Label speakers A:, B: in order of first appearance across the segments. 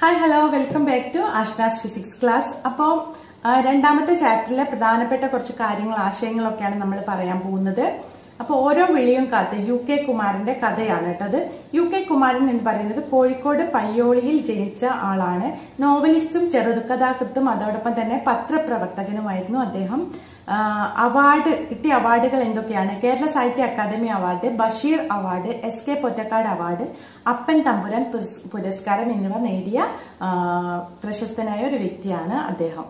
A: hi hello welcome back to Ashna's physics class അപ്പോൾ രണ്ടാമത്തെ ചാപ്റ്ററിലെ പ്രധാനപ്പെട്ട കുറച്ച് കാര്യങ്ങൾ ആശയങ്ങളൊക്കെയാണ് നമ്മൾ പറയാൻ പോകുന്നത് അപ്പോൾ ഓരോ വിളിയും കാത്ത് യു കെ കുമാരന്റെ കഥയാണ് കേട്ടത് യു കെ കുമാരൻ എന്ന് പറയുന്നത് കോഴിക്കോട് പയ്യോളിയിൽ ജനിച്ച ആളാണ് നോവലിസ്റ്റും ചെറുകഥാകൃത്തും അതോടൊപ്പം തന്നെ പത്രപ്രവർത്തകനുമായിരുന്നു അദ്ദേഹം അവാർഡ് കിട്ടിയ അവാർഡുകൾ എന്തൊക്കെയാണ് Kerala Sahitya Akademi award Basheer award S K Pottekkatt award Appan Thampuran പുരസ്കാരം എന്നിവ നേടിയ പ്രശസ്തനായ ഒരു വ്യക്തിയാണ് അദ്ദേഹം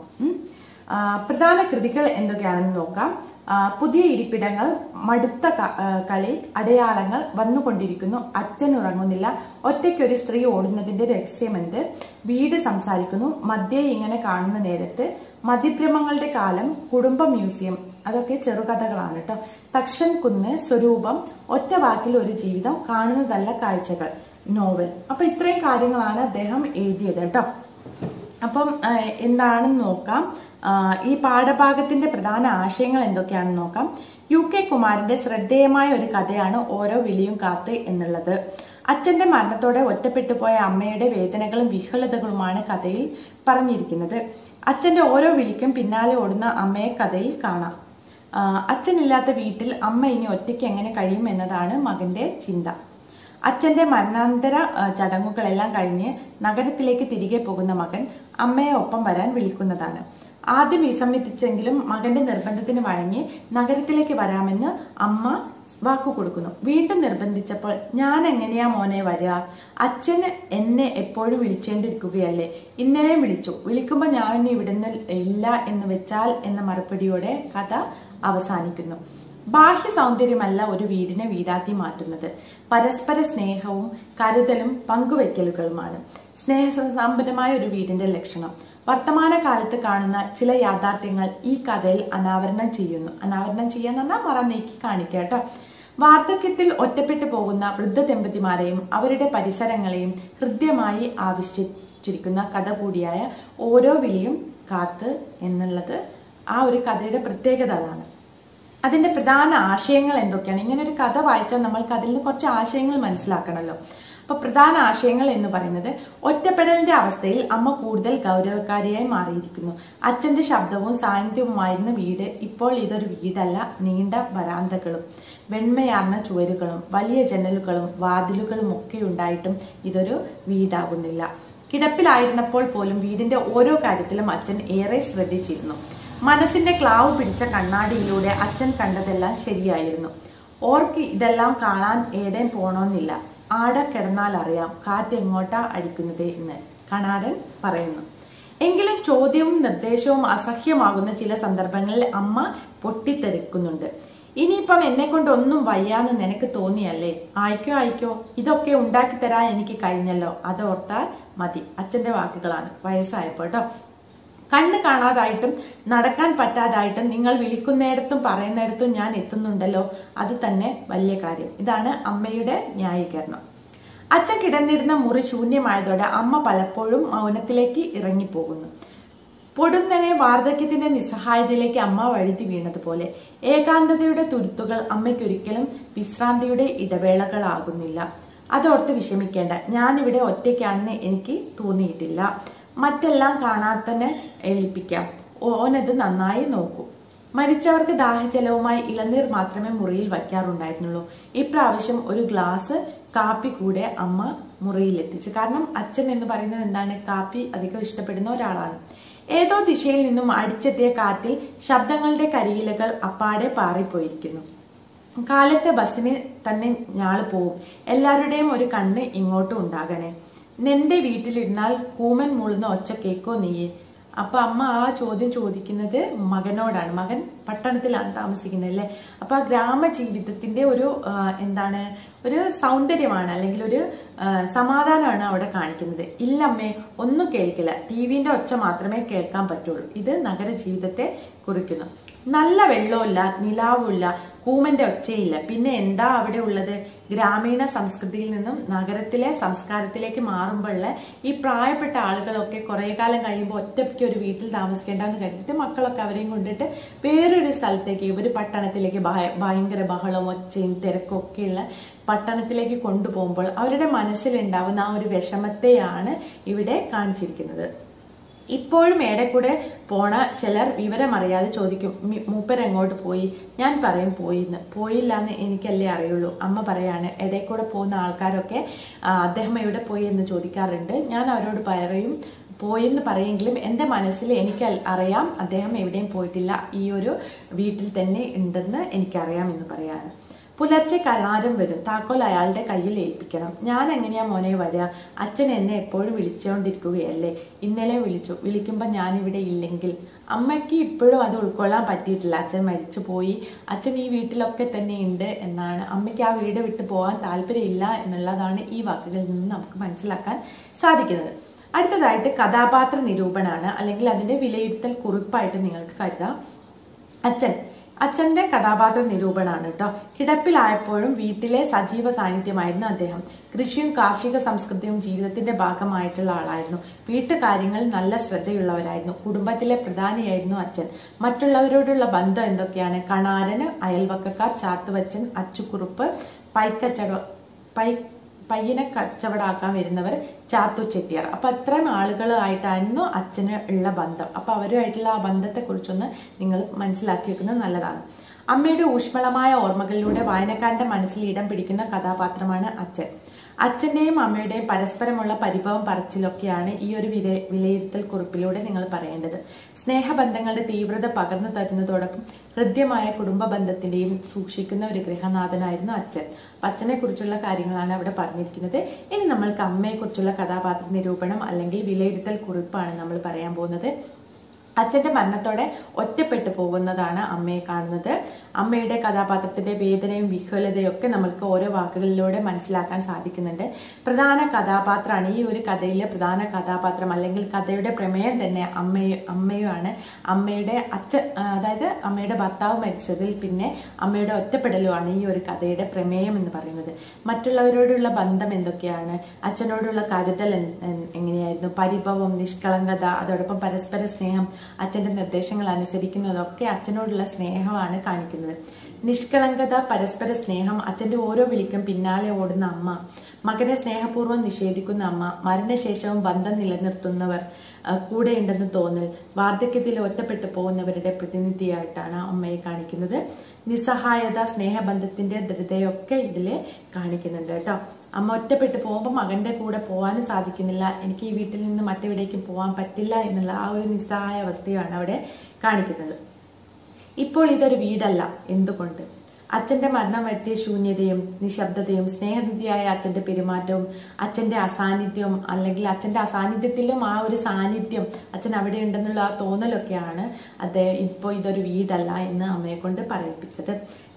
A: പ്രധാന കൃതികൾ എന്തൊക്കെയാണെന്ന് നോക്കാം പുതിയ ഇരിപ്പിടങ്ങൾ മടുത്ത കളി അടയാളങ്ങൾ വന്നുകൊണ്ടിരിക്കുന്നു അച്ഛൻ ഉറങ്ങുന്നില്ല ഒറ്റയ്ക്കൊരു സ്ത്രീ ഓടുന്നതിന്റെ രഹസ്യമെന്ത് വീട് സംസാരിക്കുന്നു മധ്യേ ഇങ്ങനെ കാണുന്ന നേരത്ത് മതിഭ്രമങ്ങളുടെ കാലം കുടുംബ മ്യൂസിയം അതൊക്കെ ചെറുകഥകളാണ് കേട്ടോ തക്ഷൻ കുന്ന് സ്വരൂപം ഒറ്റ വാക്കിൽ ഒരു ജീവിതം കാണുന്നതല്ല കാഴ്ചകൾ നോവൽ അപ്പൊ ഇത്രയും കാര്യങ്ങളാണ് അദ്ദേഹം എഴുതിയത് കേട്ടോ അപ്പം എന്താണെന്ന് നോക്കാം ഈ പാഠഭാഗത്തിന്റെ പ്രധാന ആശയങ്ങൾ എന്തൊക്കെയാണെന്ന് നോക്കാം യു കെ കുമാരന്റെ ശ്രദ്ധേയമായ ഒരു കഥയാണ് ഓരോ വിളിയും കാത്ത് എന്നുള്ളത് അച്ഛന്റെ മരണത്തോടെ ഒറ്റപ്പെട്ടു പോയ അമ്മയുടെ വേദനകളും വിഹ്വലതകളുമാണ് കഥയിൽ പറഞ്ഞിരിക്കുന്നത് അച്ഛന്റെ ഓരോ വിളിക്കും പിന്നാലെ ഓടുന്ന അമ്മയെ കഥയിൽ കാണാം അച്ഛനില്ലാത്ത വീട്ടിൽ അമ്മ ഇനി ഒറ്റയ്ക്ക് എങ്ങനെ കഴിയും എന്നതാണ് മകന്റെ ചിന്ത അച്ഛന്റെ മരണാന്തര ചടങ്ങുകളെല്ലാം കഴിഞ്ഞ് നഗരത്തിലേക്ക് തിരികെ പോകുന്ന മകൻ അമ്മയെ ഒപ്പം വരാൻ വിളിക്കുന്നതാണ് ആദ്യം വിസമ്മതിച്ചെങ്കിലും മകന്റെ നിർബന്ധത്തിന് വഴങ്ങി നഗരത്തിലേക്ക് വരാമെന്ന് അമ്മ വാക്കു കൊടുക്കുന്നു വീണ്ടും നിർബന്ധിച്ചപ്പോൾ ഞാൻ എങ്ങനെയാ മോനെ വരിക അച്ഛന് എന്നെ എപ്പോഴും വിളിച്ചേണ്ടിരിക്കുകയല്ലേ ഇന്നലെയും വിളിച്ചു വിളിക്കുമ്പോൾ ഞാൻ ഇവിടുന്ന് ഇല്ല എന്ന് വെച്ചാൽ എന്ന മറുപടിയോടെ കഥ അവസാനിക്കുന്നു ബാഹ്യ സൗന്ദര്യമല്ല ഒരു വീടിനെ വീടാക്കി മാറ്റുന്നത് പരസ്പര സ്നേഹവും കരുതലും പങ്കുവെക്കലുകളുമാണ് സ്നേഹസമ്പന്നമായ ഒരു വീടിന്റെ ലക്ഷണം വർത്തമാന കാലത്ത് കാണുന്ന ചില യാഥാർത്ഥ്യങ്ങൾ ഈ കഥയിൽ അനാവരണം ചെയ്യുന്നു അനാവരണം ചെയ്യാൻ പറഞ്ഞാൽ മറ നീക്കി കാണിക്കുക കേട്ടോ വാർദ്ധക്യത്തിൽ ഒറ്റപ്പെട്ടു പോകുന്ന വൃദ്ധ ദമ്പതിമാരെയും അവരുടെ പരിസരങ്ങളെയും ഹൃദ്യമായി ആവിഷ്കരിച്ചിരിക്കുന്ന കഥ കൂടിയായ ഓരോ വിളിയും കാത്ത് എന്നുള്ളത് ആ ഒരു കഥയുടെ പ്രത്യേകത അതാണ് അതിന്റെ പ്രധാന ആശയങ്ങൾ എന്തൊക്കെയാണ് ഇങ്ങനെ ഒരു കഥ വായിച്ചാൽ നമ്മൾക്ക് അതിൽ നിന്ന് കുറച്ച് ആശയങ്ങൾ മനസ്സിലാക്കണമല്ലോ അപ്പൊ പ്രധാന ആശയങ്ങൾ എന്ന് പറയുന്നത് ഒറ്റപ്പെടലിന്റെ അവസ്ഥയിൽ അമ്മ കൂടുതൽ ഗൗരവക്കാരിയായി മാറിയിരിക്കുന്നു അച്ഛന്റെ ശബ്ദവും സാന്നിധ്യവുമായിരുന്ന വീട് ഇപ്പോൾ ഇതൊരു വീടല്ല നീണ്ട വരാന്തകളും വെണ്മയാർന്ന ചുവരുകളും വലിയ ജനലുകളും വാതിലുകളും ഒക്കെ ഉണ്ടായിട്ടും ഇതൊരു വീടാകുന്നില്ല കിടപ്പിലായിരുന്നപ്പോൾ പോലും വീടിന്റെ ഓരോ കാര്യത്തിലും അച്ഛൻ ഏറെ ശ്രദ്ധിച്ചിരുന്നു മനസ്സിന്റെ ക്ലാവ് പിടിച്ച കണ്ണാടിയിലൂടെ അച്ഛൻ കണ്ടതെല്ലാം ശരിയായിരുന്നു ഓർക്ക് ഇതെല്ലാം കാണാൻ ഏടേം പോണമെന്നില്ല ആടെ കിടന്നാൽ അറിയാം കാറ്റ് എങ്ങോട്ടാ അടിക്കുന്നത് എന്ന് കണാരൻ പറയുന്നു എങ്കിലും ചോദ്യവും നിർദ്ദേശവും അസഹ്യമാകുന്ന ചില സന്ദർഭങ്ങളിൽ അമ്മ പൊട്ടിത്തെറിക്കുന്നുണ്ട് ഇനിയിപ്പം എന്നെ കൊണ്ട് ഒന്നും വയ്യാന്ന് നിനക്ക് തോന്നിയല്ലേ ആയിക്കോ ആയിക്കോ ഇതൊക്കെ ഉണ്ടാക്കി തരാൻ എനിക്ക് കഴിഞ്ഞല്ലോ അതോർത്താൽ മതി അച്ഛന്റെ വാക്കുകളാണ് വയസ്സായപ്പോ കേട്ടോ കണ്ണ് കാണാതായിട്ടും നടക്കാൻ പറ്റാതായിട്ടും നിങ്ങൾ വിളിക്കുന്നിടത്തും പറയുന്നിടത്തും ഞാൻ എത്തുന്നുണ്ടല്ലോ അത് തന്നെ വലിയ കാര്യം ഇതാണ് അമ്മയുടെ ന്യായീകരണം അച്ഛൻ കിടന്നിരുന്ന മുറി ശൂന്യമായതോടെ അമ്മ പലപ്പോഴും മൗനത്തിലേക്ക് ഇറങ്ങിപ്പോകുന്നു പൊടുന്നനെ വാർദ്ധക്യത്തിന്റെ നിസ്സഹായതയിലേക്ക് അമ്മ വഴുതി വീണതുപോലെ ഏകാന്തതയുടെ തുരുത്തുകൾ അമ്മയ്ക്കൊരിക്കലും വിശ്രാന്തിയുടെ ഇടവേളകളാകുന്നില്ല അതോർത്ത് വിഷമിക്കേണ്ട ഞാനിവിടെ ഒറ്റയ്ക്കാണെന്ന് എനിക്ക് തോന്നിയിട്ടില്ല മറ്റെല്ലാം കാണാത്തന്നെ ഏൽപ്പിക്കാം ഓനത് നന്നായി നോക്കൂ മരിച്ചവർക്ക് ദാഹജലവുമായി ഇളനീർ മാത്രമേ മുറിയിൽ വയ്ക്കാറുണ്ടായിരുന്നുള്ളൂ ഇപ്രാവശ്യം ഒരു ഗ്ലാസ് കാപ്പി കൂടെ അമ്മ മുറിയിൽ എത്തിച്ചു കാരണം അച്ഛൻ എന്ന് പറയുന്നത് എന്താണ് കാപ്പി അധികം ഇഷ്ടപ്പെടുന്ന ഒരാളാണ് ഏതോ ദിശയിൽ നിന്നും അടിച്ചെത്തിയ കാറ്റിൽ ശബ്ദങ്ങളുടെ കരിയിലകൾ അപ്പാടെ പാറിപ്പോയിരിക്കുന്നു കാലത്തെ ബസ്സിന് തന്നെ ഞാള് പോവും എല്ലാവരുടെയും ഒരു കണ്ണ് ഇങ്ങോട്ടും ഉണ്ടാകണേ നിന്റെ വീട്ടിലിരുന്നാൽ കൂമൻ മൂളുന്ന ഒച്ച കേക്കോ നീയെ അപ്പൊ അമ്മ ആ ചോദ്യം ചോദിക്കുന്നത് മകനോടാണ് മകൻ പട്ടണത്തിലാണ് താമസിക്കുന്നത് അല്ലേ അപ്പൊ ആ ഗ്രാമ ജീവിതത്തിന്റെ ഒരു എന്താണ് ഒരു സൗന്ദര്യമാണ് അല്ലെങ്കിൽ ഒരു സമാധാനമാണ് അവിടെ കാണിക്കുന്നത് ഇല്ലമ്മേ ഒന്നും കേൾക്കില്ല ടി വിന്റെ ഒച്ച മാത്രമേ കേൾക്കാൻ പറ്റുള്ളൂ ഇത് നഗര ജീവിതത്തെ കുറിക്കുന്നു നല്ല വെള്ളമില്ല നിലാവുമില്ല കൂമന്റെ ഒച്ചയില്ല പിന്നെ എന്താ അവിടെ ഉള്ളത് ഗ്രാമീണ സംസ്കൃതിയിൽ നിന്നും നഗരത്തിലെ സംസ്കാരത്തിലേക്ക് മാറുമ്പോഴുള്ള ഈ പ്രായപ്പെട്ട ആളുകളൊക്കെ കുറെ കാലം കഴിയുമ്പോൾ ഒറ്റയ്ക്ക് ഒരു വീട്ടിൽ താമസിക്കേണ്ടെന്ന് കരുതിയിട്ട് മക്കളൊക്കെ അവരെയും കൊണ്ടിട്ട് വേറൊരു സ്ഥലത്തേക്ക് ഒരു പട്ടണത്തിലേക്ക് ഭയ- ഭയങ്കര ബഹളവും ഒച്ചയും തിരക്കും ഒക്കെയുള്ള പട്ടണത്തിലേക്ക് കൊണ്ടുപോകുമ്പോൾ അവരുടെ മനസ്സിലുണ്ടാവുന്ന ആ ഒരു വിഷമത്തെയാണ് ഇവിടെ കാണിച്ചിരിക്കുന്നത് ഇപ്പോഴും ഏടെ കൂടെ പോണ ചിലർ വിവരമറിയാതെ ചോദിക്കും "മി- മൂപ്പർ എങ്ങോട്ട് പോയി ഞാൻ പറയും പോയിന്ന് പോയില്ല എന്ന് എനിക്കല്ലേ അറിയുള്ളൂ അമ്മ പറയാണ് ഇടയിൽ കൂടെ പോകുന്ന ആൾക്കാരൊക്കെ "ആ, അദ്ദേഹം എവിടെ പോയി എന്ന് ചോദിക്കാറുണ്ട് ഞാൻ അവരോട് പറയും പോയെന്ന് പറയെങ്കിലും എൻ്റെ മനസ്സിൽ എനിക്ക് അൽ- അറിയാം അദ്ദേഹം എവിടെയും പോയിട്ടില്ല ഈ ഒരു വീട്ടിൽ തന്നെ ഉണ്ടെന്ന് എനിക്കറിയാം എന്ന് പറയാണ് പുലർച്ചെ കലാരം വരും താക്കോൽ അയാളുടെ കയ്യിൽ ഏൽപ്പിക്കണം ഞാൻ എങ്ങനെയാ മോനെ വരിക അച്ഛൻ എന്നെ എപ്പോഴും വിളിച്ചുകൊണ്ടിരിക്കുകയല്ലേ ഇന്നലെ വിളിച്ചു വിളിക്കുമ്പോൾ ഞാനിവിടെ ഇല്ലെങ്കിൽ അമ്മയ്ക്ക് ഇപ്പോഴും അത് ഉൾക്കൊള്ളാൻ പറ്റിയിട്ടില്ല അച്ഛൻ മരിച്ചു പോയി അച്ഛൻ ഈ വീട്ടിലൊക്കെ തന്നെ ഉണ്ട് എന്നാണ് അമ്മയ്ക്ക് ആ വീട് വിട്ടു പോകാൻ താല്പര്യമില്ല എന്നുള്ളതാണ് ഈ വാക്കുകളിൽ നിന്ന് നമുക്ക് മനസ്സിലാക്കാൻ സാധിക്കുന്നത് അടുത്തതായിട്ട് കഥാപാത്ര നിരൂപണമാണ് അല്ലെങ്കിൽ അതിന്റെ വിലയിരുത്തൽ കുറിപ്പായിട്ട് നിങ്ങൾക്ക് കരുതാം അച്ഛൻ അച്ഛന്റെ കഥാപാത്ര നിരൂപണമാണ് കേട്ടോ കിടപ്പിലായപ്പോഴും വീട്ടിലെ സജീവ സാന്നിധ്യമായിരുന്നു അദ്ദേഹം കൃഷിയും കാർഷിക സംസ്കൃതിയും ജീവിതത്തിന്റെ ഭാഗമായിട്ടുള്ള ആളായിരുന്നു വീട്ടുകാര്യങ്ങളിൽ നല്ല ശ്രദ്ധയുള്ളവരായിരുന്നു കുടുംബത്തിലെ പ്രധാനിയായിരുന്നു അച്ഛൻ മറ്റുള്ളവരോടുള്ള ബന്ധം എന്തൊക്കെയാണ് കണാരന് അയൽവക്കക്കാർ ചാത്തുവച്ചൻ അച്ചുകുറുപ്പ് പൈക്കച്ചട പൈ പയ്യനെ കച്ചവടാക്കാൻ വരുന്നവർ ചാത്തു ചെട്ടിയാർ അപ്പൊ അത്രയും ആളുകളായിട്ടായിരുന്നു അച്ഛന് ഉള്ള ബന്ധം അപ്പൊ അവരുമായിട്ടുള്ള ആ ബന്ധത്തെ കുറിച്ചൊന്ന് നിങ്ങൾ മനസ്സിലാക്കി വെക്കുന്നത് നല്ലതാണ് അമ്മയുടെ ഊഷ്മളമായ ഓർമ്മകളിലൂടെ വായനക്കാരന്റെ മനസ്സിൽ ഇടം പിടിക്കുന്ന കഥാപാത്രമാണ് അച്ഛൻ അച്ഛന്റെയും അമ്മയുടെയും പരസ്പരമുള്ള പരിഭവം പറച്ചിലൊക്കെയാണ് ഈ ഒരു വില വിലയിരുത്തൽ കുറിപ്പിലൂടെ നിങ്ങൾ പറയേണ്ടത് സ്നേഹബന്ധങ്ങളുടെ തീവ്രത പകർന്നു തരുന്നതോടൊപ്പം ഹൃദ്യമായ കുടുംബ ബന്ധത്തിന്റെയും സൂക്ഷിക്കുന്ന ഒരു ഗൃഹനാഥനായിരുന്നു അച്ഛൻ അപ്പൊ അച്ഛനെ കുറിച്ചുള്ള കാര്യങ്ങളാണ് അവിടെ പറഞ്ഞിരിക്കുന്നത് ഇനി നമ്മൾക്ക് അമ്മയെ കുറിച്ചുള്ള കഥാപാത്ര നിരൂപണം അല്ലെങ്കിൽ വിലയിരുത്തൽ കുറിപ്പാണ് നമ്മൾ പറയാൻ പോകുന്നത് അച്ഛന്റെ മരണത്തോടെ ഒറ്റപ്പെട്ടു പോകുന്നതാണ് അമ്മയെ കാണുന്നത് അമ്മയുടെ കഥാപാത്രത്തിന്റെ വേദനയും വിഹ്വലതയും ഒക്കെ നമ്മൾക്ക് ഓരോ വാക്കുകളിലൂടെ മനസ്സിലാക്കാൻ സാധിക്കുന്നുണ്ട് പ്രധാന കഥാപാത്രമാണ് ഈ ഒരു കഥയിലെ പ്രധാന കഥാപാത്രം അല്ലെങ്കിൽ കഥയുടെ പ്രമേയം തന്നെ അമ്മയും അമ്മയുമാണ് അമ്മയുടെ അച്ഛൻ ആ, അതായത് അമ്മയുടെ ഭർത്താവ് മരിച്ചതിൽ പിന്നെ അമ്മയുടെ ഒറ്റപ്പെടലുമാണ് ഈ ഒരു കഥയുടെ പ്രമേയം എന്ന് പറയുന്നത് മറ്റുള്ളവരോടുള്ള ബന്ധം എന്തൊക്കെയാണ് അച്ഛനോടുള്ള കരുതൽ എൻ- എൻ- എങ്ങനെയായിരുന്നു പരിഭവം നിഷ്കളങ്കത അതോടൊപ്പം പരസ്പര സ്നേഹം അച്ഛന്റെ നിർദ്ദേശങ്ങൾ അനുസരിക്കുന്നതൊക്കെ അച്ഛനോടുള്ള സ്നേഹമാണ് കാണിക്കുന്നത് നിഷ്കളങ്കത പരസ്പര സ്നേഹം അച്ഛന്റെ ഓരോ വിളിക്കും പിന്നാലെ ഓടുന്ന അമ്മ മകനെ സ്നേഹപൂർവ്വം നിഷേധിക്കുന്ന അമ്മ മരണശേഷവും ബന്ധം നിലനിർത്തുന്നവർ ആ, കൂടെയുണ്ടെന്ന് തോന്നൽ വാർദ്ധക്യത്തിൽ ഒറ്റപ്പെട്ടു പോകുന്നവരുടെ പ്രതിനിധിയായിട്ടാണ് അമ്മയെ കാണിക്കുന്നത് നിസ്സഹായത സ്നേഹബന്ധത്തിന്റെ ദൃഢതയൊക്കെ ഇതില് കാണിക്കുന്നുണ്ട് കേട്ടോ അമ്മ ഒറ്റപ്പെട്ടു പോകുമ്പോൾ മകന്റെ കൂടെ പോകാനും സാധിക്കുന്നില്ല എനിക്ക് ഈ വീട്ടിൽ നിന്ന് മറ്റെവിടേക്കും പോകാൻ പറ്റില്ല എന്നുള്ള ആ ഒരു നിസ്സഹായ അവസ്ഥയാണ് അവിടെ കാണിക്കുന്നത് ഇപ്പോൾ ഇതൊരു വീടല്ല എന്തുകൊണ്ട് അച്ഛന്റെ മരണം വരുത്തിയ ശൂന്യതയും നിശബ്ദതയും സ്നേഹനിധിയായ അച്ഛന്റെ പെരുമാറ്റവും അച്ഛന്റെ അസാന്നിധ്യവും അല്ലെങ്കിൽ അച്ഛന്റെ അസാന്നിധ്യത്തിലും ആ ഒരു സാന്നിധ്യം അച്ഛൻ അവിടെ ഉണ്ടെന്നുള്ള ആ തോന്നലൊക്കെയാണ് അദ്ദേഹം ഇപ്പോൾ ഇതൊരു വീടല്ല എന്ന് അമ്മയെ കൊണ്ട് പറയിപ്പിച്ചത്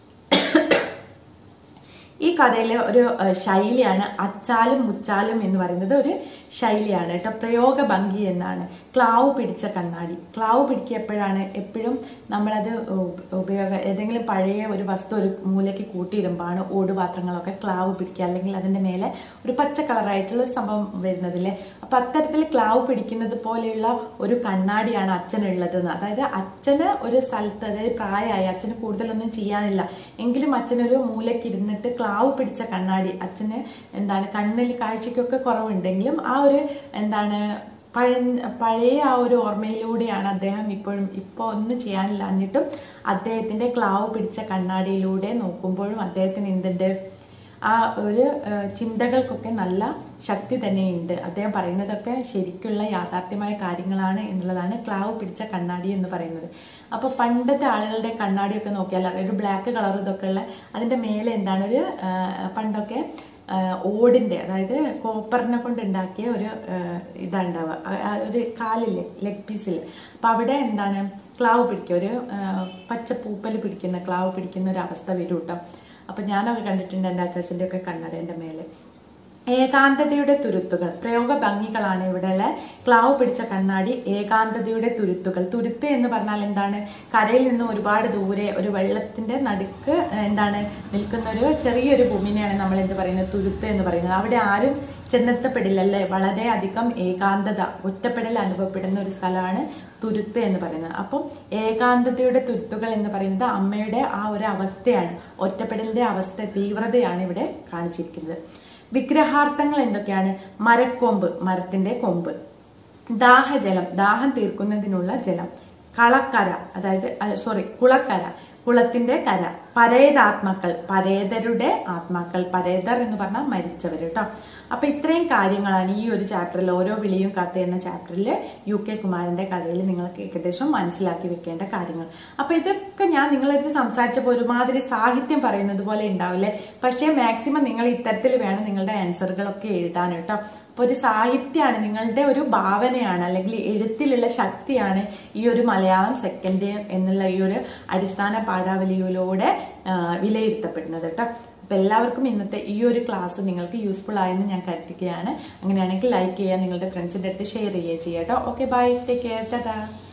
A: ഈ കഥയിലെ ഒരു ഏഹ്, ശൈലിയാണ് അച്ചാലും മുച്ചാലും എന്ന് പറയുന്നത് ഒരു ശൈലിയാണ് കേട്ടോ പ്രയോഗ ഭംഗി എന്നാണ് ക്ലാവ് പിടിച്ച കണ്ണാടി ക്ലാവ് പിടിക്കുക എപ്പോഴാണ് എപ്പോഴും നമ്മളത് ഉപ- ഉപയോഗ ഏതെങ്കിലും പഴയ ഒരു വസ്തു ഒരു മൂലയ്ക്ക് കൂട്ടിയിടുമ്പോഴാണ് ഓടുപാത്രങ്ങളൊക്കെ ക്ലാവ് പിടിക്കുക അല്ലെങ്കിൽ അതിന്റെ മേലെ ഒരു പച്ച കളറായിട്ടുള്ള ഒരു സംഭവം വരുന്നതില്ലേ അപ്പൊ അത്തരത്തിൽ ക്ലാവ് പിടിക്കുന്നത് പോലെയുള്ള ഒരു കണ്ണാടിയാണ് അച്ഛനുള്ളത് എന്ന് അതായത് അച്ഛന് ഒരു സ്ഥലത്ത് അതായത് പ്രായമായി അച്ഛന് കൂടുതലൊന്നും ചെയ്യാനില്ല എങ്കിലും അച്ഛനൊരു മൂലയ്ക്ക് ഇരുന്നിട്ട് ക്ലാവ് പിടിച്ച കണ്ണാടി അച്ഛന് എന്താണ് കണ്ണിൽ കാഴ്ചയ്ക്കൊക്കെ കുറവുണ്ടെങ്കിലും ആ ഒരു എന്താണ് പഴ പഴയ ആ ഒരു ഓർമ്മയിലൂടെയാണ് അദ്ദേഹം ഇപ്പോഴും ഇപ്പോൾ ഒന്നും ചെയ്യാനില്ല എന്നിട്ടും അദ്ദേഹത്തിന്റെ ക്ലാവ് പിടിച്ച കണ്ണാടിയിലൂടെ നോക്കുമ്പോഴും അദ്ദേഹത്തിന് എന്തുണ്ട് ആ ഒരു ഏഹ്, ചിന്തകൾക്കൊക്കെ നല്ല ശക്തി തന്നെയുണ്ട് അദ്ദേഹം പറയുന്നതൊക്കെ ശരിക്കുള്ള യാഥാർത്ഥ്യമായ കാര്യങ്ങളാണ് എന്നുള്ളതാണ് ക്ലാവ് പിടിച്ച കണ്ണാടി എന്ന് പറയുന്നത് അപ്പോൾ പണ്ടത്തെ ആളുകളുടെ കണ്ണാടിയൊക്കെ നോക്കിയാൽ അറിയാം ഒരു ബ്ലാക്ക് കളർ ഇതൊക്കെ ഉള്ള അതിന്റെ മേലെ എന്താണ് ഒരു ഏഹ്, പണ്ടൊക്കെ ഏഹ്, ഓടിന്റെ അതായത് കോപ്പറിനെ കൊണ്ട് ഉണ്ടാക്കിയ ഒരു ഏഹ്, ഇതാണ്ടാവുക ആ- ആ ഒരു കാലില്ലേ ലെഗ് പീസിൽ അപ്പൊ അവിടെ എന്താണ് ക്ലാവ് പിടിക്കുക ഒരു ഏഹ്, പച്ച പൂപ്പൽ പിടിക്കുന്ന ക്ലാവ് പിടിക്കുന്ന ഒരു അവസ്ഥ വരും കേട്ടോ അപ്പൊ ഞാനൊക്കെ കണ്ടിട്ടുണ്ട് എൻ്റെ അച്ചാച്ചൻ്റെ ഒക്കെ കണ്ണടേൻ്റെ മേലെ ഏകാന്തതയുടെ തുരുത്തുകൾ പ്രയോഗ ഭംഗികളാണ് ഇവിടെയുള്ള ക്ലാവ് പിടിച്ച കണ്ണാടി ഏകാന്തതയുടെ തുരുത്തുകൾ തുരുത്ത് എന്ന് പറഞ്ഞാൽ എന്താണ് കരയിൽ നിന്ന് ഒരുപാട് ദൂരെ ഒരു വെള്ളത്തിന്റെ നടുക്ക് എന്താണ് നിൽക്കുന്ന ഒരു ചെറിയൊരു ഭൂമിനെയാണ് നമ്മൾ എന്ത് പറയുന്നത് തുരുത്ത് എന്ന് പറയുന്നത് അവിടെ ആരും ചെന്നെത്തപ്പെടില്ലല്ലേ വളരെ അധികം ഏകാന്തത ഒറ്റപ്പെടൽ അനുഭവപ്പെടുന്ന ഒരു സ്ഥലമാണ് തുരുത്ത് എന്ന് പറയുന്നത് അപ്പം ഏകാന്തതയുടെ തുരുത്തുകൾ എന്ന് പറയുന്നത് അമ്മയുടെ ആ ഒരു അവസ്ഥയാണ് ഒറ്റപ്പെടലിന്റെ അവസ്ഥ തീവ്രതയാണ് ഇവിടെ കാണിച്ചിരിക്കുന്നത് വിഗ്രഹാർത്ഥങ്ങൾ എന്തൊക്കെയാണ് മരക്കൊമ്പ് മരത്തിന്റെ കൊമ്പ് ദാഹജലം ദാഹം തീർക്കുന്നതിനുള്ള ജലം കളക്കര അതായത് സോറി കുളക്കര കുളത്തിന്റെ കര പരേതാത്മാക്കൾ പരേതരുടെ ആത്മാക്കൾ പരേതർ എന്ന് പറഞ്ഞാൽ മരിച്ചവർ കേട്ടോ അപ്പൊ ഇത്രയും കാര്യങ്ങളാണ് ഈ ഒരു ചാപ്റ്ററിൽ ഓരോ വിളിയും കഥ എന്ന ചാപ്റ്ററിൽ യു കെ കുമാരന്റെ കഥയിൽ നിങ്ങൾക്ക് ഏകദേശം മനസ്സിലാക്കി വെക്കേണ്ട കാര്യങ്ങൾ അപ്പൊ ഇതൊക്കെ ഞാൻ നിങ്ങളടുത്ത് സംസാരിച്ചപ്പോൾ ഒരുമാതിരി സാഹിത്യം പറയുന്നത് പോലെ ഉണ്ടാവില്ലേ പക്ഷേ മാക്സിമം നിങ്ങൾ ഇത്തരത്തിൽ വേണം നിങ്ങളുടെ ആൻസറുകളൊക്കെ എഴുതാൻ കേട്ടോ അപ്പൊ ഒരു സാഹിത്യമാണ് നിങ്ങളുടെ ഒരു ഭാവനയാണ് അല്ലെങ്കിൽ എഴുത്തിലുള്ള ശക്തിയാണ് ഈ ഒരു മലയാളം സെക്കൻഡ് എന്നുള്ള ഈ ഒരു അടിസ്ഥാന പാഠാവലിയിലൂടെ വിലയിരുത്തപ്പെടുന്നത് കേട്ടോ അപ്പൊ എല്ലാവർക്കും ഇന്നത്തെ ഈ ഒരു ക്ലാസ് നിങ്ങൾക്ക് യൂസ്ഫുൾ ആയെന്ന് ഞാൻ കരുതുകയാണ് അങ്ങനെയാണെങ്കിൽ ലൈക്ക് ചെയ്യുക നിങ്ങളുടെ ഫ്രണ്ട്സിന്റെ അടുത്ത് ഷെയർ ചെയ്യുക ചെയ്യാം കേട്ടോ okay bye take care Tata